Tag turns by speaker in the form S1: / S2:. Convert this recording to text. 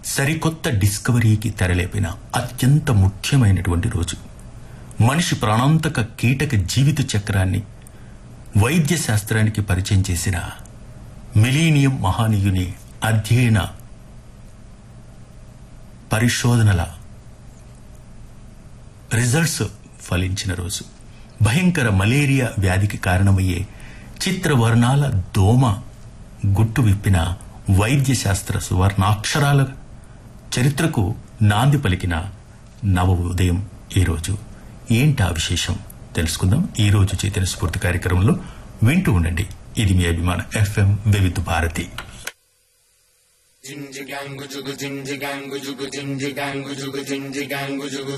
S1: సరికొత్త డిస్కవరీకి తెరలేపిన అత్యంత ముఖ్యమైనటువంటి రోజు మనిషి ప్రాణాంతక కీటక జీవిత చక్రాన్ని వైద్య శాస్త్రానికి పరిచయం చేసిన మిలీనియం మహానీయుని అధ్యయన పరిశోధనల రిజల్ట్స్ ఫలించిన రోజు భయంకర మలేరియా వ్యాధికి కారణమయ్యే చిత్రవర్ణాల దోమ గుట్టు విప్పిన వైద్య శాస్త్ర సువర్ణాక్షరాల చరిత్రకు నాంది పలికిన నవ ఉదయం ఈ రోజు ఏంటా విశేషం తెలుసుకుందాం ఈ రోజు చైతన్య స్ఫూర్తి కార్యక్రమంలో వింటూ ఉండండి ఇది మీ అభిమాన ఎఫ్ఎం వివిధ Bharati
S2: Jinji gangu jugu jinji gangu jugu jinji gangu jugu jinji gangu jugu